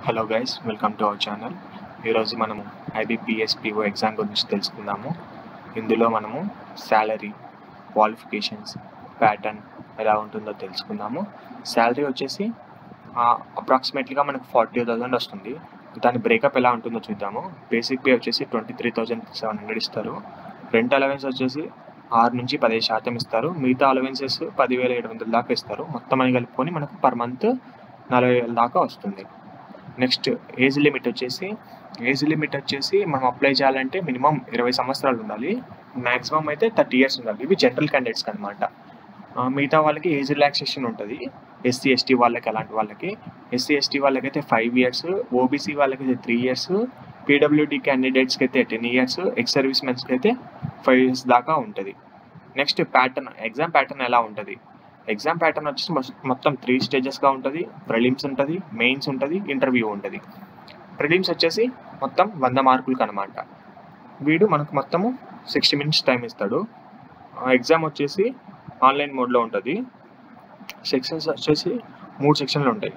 hello guys welcome to our channel ఈరోజు మనము ఐబీపీఎస్పిఓ exam గురించి తెలుసుకుందాము ఇందులో మనము శాలరీ క్వాలిఫికేషన్స్ ప్యాటర్న్ ఎలా ఉంటుందో తెలుసుకుందాము శాలరీ వచ్చేసి అప్రాక్సిమేట్లీగా మనకు ఫార్టీ థౌజండ్ వస్తుంది దాని బ్రేకప్ ఎలా ఉంటుందో చూద్దాము బేసిక్ పే వచ్చేసి twenty three thousand seven hundred ఇస్తారు రెంట్ అలవెన్స్ వచ్చేసి ఆరు నుంచి పదిహేను శాతం ఇస్తారు మిగతా అలవెన్సెస్ పదివేల ఏడు వందల దాకా ఇస్తారు మొత్తం అని కలుపుకొని మనకు పర్ మంత్ నలభై వేల దాకా వస్తుంది నెక్స్ట్ ఏజ్ లిమిట్ వచ్చేసి ఏజ్ లిమిట్ వచ్చేసి మనం అప్లై చేయాలంటే మినిమం ఇరవై సంవత్సరాలు ఉండాలి మ్యాక్సిమం అయితే థర్టీ ఇయర్స్ ఉండాలి ఇవి జనరల్ క్యాండిడేట్స్కి అనమాట మిగతా వాళ్ళకి ఏజ్ రిలాక్సేషన్ ఉంటుంది ఎస్సీ ఎస్టీ వాళ్ళకి అలాంటి వాళ్ళకి ఎస్సీ ఎస్టీ వాళ్ళకైతే ఫైవ్ ఇయర్స్ ఓబీసీ వాళ్ళకైతే త్రీ ఇయర్స్ పీడబ్ల్యూడి క్యాండిడేట్స్కి అయితే టెన్ ఇయర్స్ ఎక్స్ సర్వీస్ మెన్స్కి అయితే ఫైవ్ ఇయర్స్ దాకా ఉంటుంది నెక్స్ట్ ప్యాటర్న్ ఎగ్జామ్ ప్యాటర్న్ ఎలా ఉంటుంది ఎగ్జామ్ ప్యాటర్న్ వచ్చేసి మొత్తం త్రీ స్టేజెస్గా ఉంటుంది ప్రిలిమ్స్ ఉంటుంది మెయిన్స్ ఉంటుంది ఇంటర్వ్యూ ఉంటుంది ప్రిలిమ్స్ వచ్చేసి మొత్తం వంద మార్కులకు అనమాట వీడు మనకు మొత్తము సిక్స్టీ మినిట్స్ టైం ఇస్తాడు ఎగ్జామ్ వచ్చేసి ఆన్లైన్ మోడ్లో ఉంటుంది సెక్షన్స్ వచ్చేసి మూడు సెక్షన్లు ఉంటాయి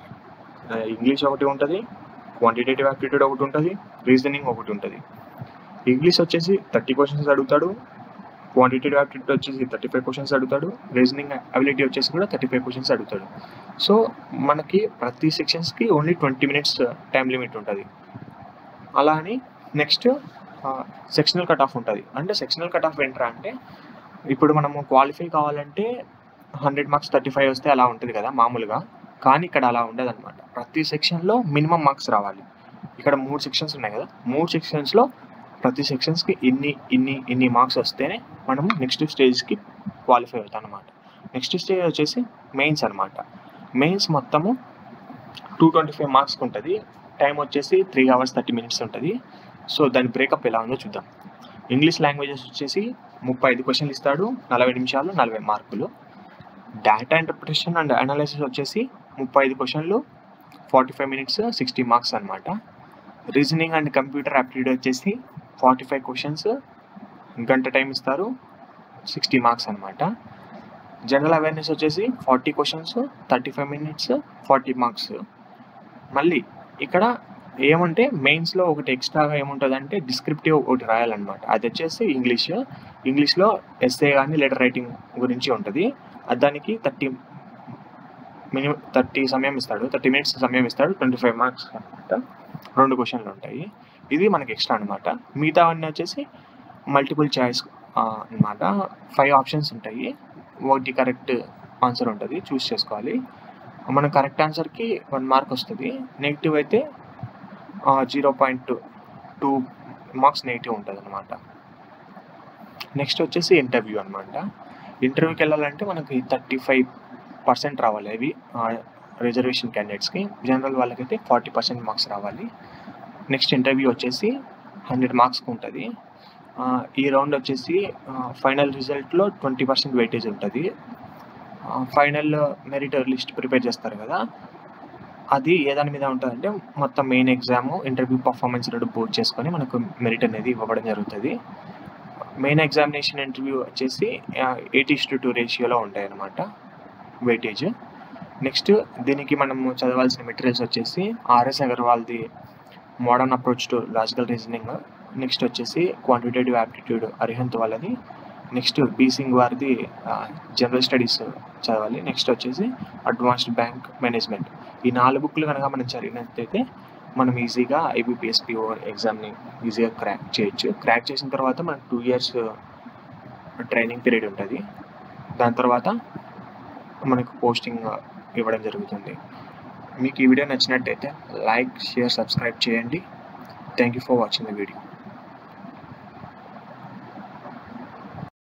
ఇంగ్లీష్ ఒకటి ఉంటుంది క్వాంటిటేటివ్ యాప్టిట్యూడ్ ఒకటి ఉంటుంది రీజనింగ్ ఒకటి ఉంటుంది ఇంగ్లీష్ వచ్చేసి థర్టీ క్వశ్చన్స్ అడుగుతాడు క్వాంటిటేటివ్ యాప్టిట్యూడ్ వచ్చేసి థర్టీ ఫైవ్ క్వశ్చన్స్ అడుగుతాడు రీజనింగ్ అబిలిటీ వచ్చేసి కూడా థర్టీ ఫైవ్ క్వశ్చన్స్ అడుగుతాడు సో మనకి ప్రతి సెక్షన్స్కి only twenty minutes time limit ఉంటుంది అలా అని నెక్స్ట్ సెక్షనల్ కట్ ఆఫ్ ఉంటుంది అంటే సెక్షనల్ కట్ ఆఫ్ ఏంట్రా అంటే ఇప్పుడు మనము క్వాలిఫై కావాలంటే హండ్రెడ్ మార్క్స్ థర్టీ ఫైవ్ వస్తే అలా ఉంటుంది కదా మామూలుగా కానీ ఇక్కడ అలా ఉండదు అనమాట ప్రతి సెక్షన్లో మినిమం మార్క్స్ రావాలి ఇక్కడ మూడు సెక్షన్స్ ఉన్నాయి కదా మూడు సెక్షన్స్లో ప్రతి సెక్షన్స్కి ఇన్ని ఇన్ని ఇన్ని మార్క్స్ వస్తేనే మనము నెక్స్ట్ స్టేజ్కి క్వాలిఫై అవుతాం అనమాట నెక్స్ట్ స్టేజ్ వచ్చేసి మెయిన్స్ అనమాట మెయిన్స్ మొత్తము టూ ట్వంటీ ఫైవ్ మార్క్స్కి ఉంటుంది టైం వచ్చేసి త్రీ అవర్స్ థర్టీ మినిట్స్ ఉంటుంది సో దాని బ్రేకప్ ఎలా ఉందో చూద్దాం ఇంగ్లీష్ లాంగ్వేజెస్ వచ్చేసి ముప్పై ఐదు క్వశ్చన్లు ఇస్తాడు నలభై నిమిషాలు నలభై మార్కులు డేటా ఇంటర్ప్రిటేషన్ అండ్ అనాలిసిస్ వచ్చేసి ముప్పై ఐదు క్వశ్చన్లు forty five minutes sixty marks అనమాట రీజనింగ్ అండ్ కంప్యూటర్ యాప్టిట్యూడ్ వచ్చేసి ఫార్టీ ఫైవ్ క్వశ్చన్స్ గంట టైం ఇస్తారు సిక్స్టీ మార్క్స్ అనమాట జనరల్ అవేర్నెస్ వచ్చేసి forty questions thirty five minutes forty marks మళ్ళీ ఇక్కడ ఏమంటే మెయిన్స్లో ఒకటి ఎక్స్ట్రాగా ఏముంటుంది అంటే డిస్క్రిప్టివ్ ఒకటి రాయాలన్నమాట అది వచ్చేసి ఇంగ్లీష్ ఇంగ్లీష్లో ఎస్ఏ కానీ లెటర్ రైటింగ్ గురించి ఉంటుంది దానికి థర్టీ మినిమం థర్టీ సమయం ఇస్తాడు థర్టీ మినిట్స్ సమయం ఇస్తాడు ట్వంటీ ఫైవ్ మార్క్స్ అనమాట రెండు క్వశ్చన్లు ఉంటాయి ఇది మనకి ఎక్స్ట్రా అనమాట మిగతా అన్నీ వచ్చేసి మల్టిపుల్ చాయిస్ అనమాట ఫైవ్ ఆప్షన్స్ ఉంటాయి ఒకటి కరెక్ట్ ఆన్సర్ ఉంటుంది చూస్ చేసుకోవాలి మన కరెక్ట్ ఆన్సర్కి వన్ మార్క్ వస్తుంది నెగిటివ్ అయితే zero point two marks negative ఉంటుంది అనమాట నెక్స్ట్ వచ్చేసి ఇంటర్వ్యూ అనమాట ఇంటర్వ్యూకి వెళ్ళాలంటే మనకి థర్టీ ఫైవ్ పర్సెంట్ రావాలి అవి రిజర్వేషన్ క్యాండిడేట్స్కి జనరల్ వాళ్ళకైతే ఫార్టీ పర్సెంట్ మార్క్స్ రావాలి నెక్స్ట్ ఇంటర్వ్యూ వచ్చేసి హండ్రెడ్ మార్క్స్కి ఉంటుంది ఈ రౌండ్ వచ్చేసి ఫైనల్ రిజల్ట్లో ట్వంటీ పర్సెంట్ వెయిటేజ్ ఉంటుంది ఫైనల్ మెరిట్ లిస్ట్ ప్రిపేర్ చేస్తారు కదా అది ఏ దాని మీద ఉంటుందంటే మొత్తం మెయిన్ ఎగ్జామ్ ఇంటర్వ్యూ పర్ఫార్మెన్స్ రెండు పూర్తి చేసుకొని మనకు మెరిట్ అనేది ఇవ్వడం జరుగుతుంది మెయిన్ ఎగ్జామినేషన్ ఇంటర్వ్యూ వచ్చేసి ఎయిటీ టు టూ రేషియోలో ఉంటాయి అన్నమాట వెయిటేజ్ నెక్స్ట్ దీనికి మనము చదవాల్సిన మెటీరియల్స్ వచ్చేసి ఆర్ఎస్ అగర్వాల్ది modern approach to logical reasoning next వచ్చేసి క్వాంటిటేటివ్ యాప్టిట్యూడ్ అరిహంత్ వాళ్ళది నెక్స్ట్ బీ సింగ్ వారిది జనరల్ స్టడీస్ చదవాలి నెక్స్ట్ వచ్చేసి అడ్వాన్స్డ్ బ్యాంక్ మేనేజ్మెంట్ ఈ నాలుగు బుక్లు కనుక మనం చదివినట్లయితే మనం ఈజీగా ఐబీపీఎస్పిఓ ఎగ్జామ్ని ఈజీగా క్రాక్ చేయొచ్చు క్రాక్ చేసిన తర్వాత మనకు టూ ఇయర్స్ ట్రైనింగ్ పీరియడ్ ఉంటుంది దాని తర్వాత మనకు పోస్టింగ్ ఇవ్వడం జరుగుతుంది మీకు ఈ వీడియో నచ్చినట్టయితే లైక్ షేర్ సబ్స్క్రైబ్ చేయండి thank you for watching the video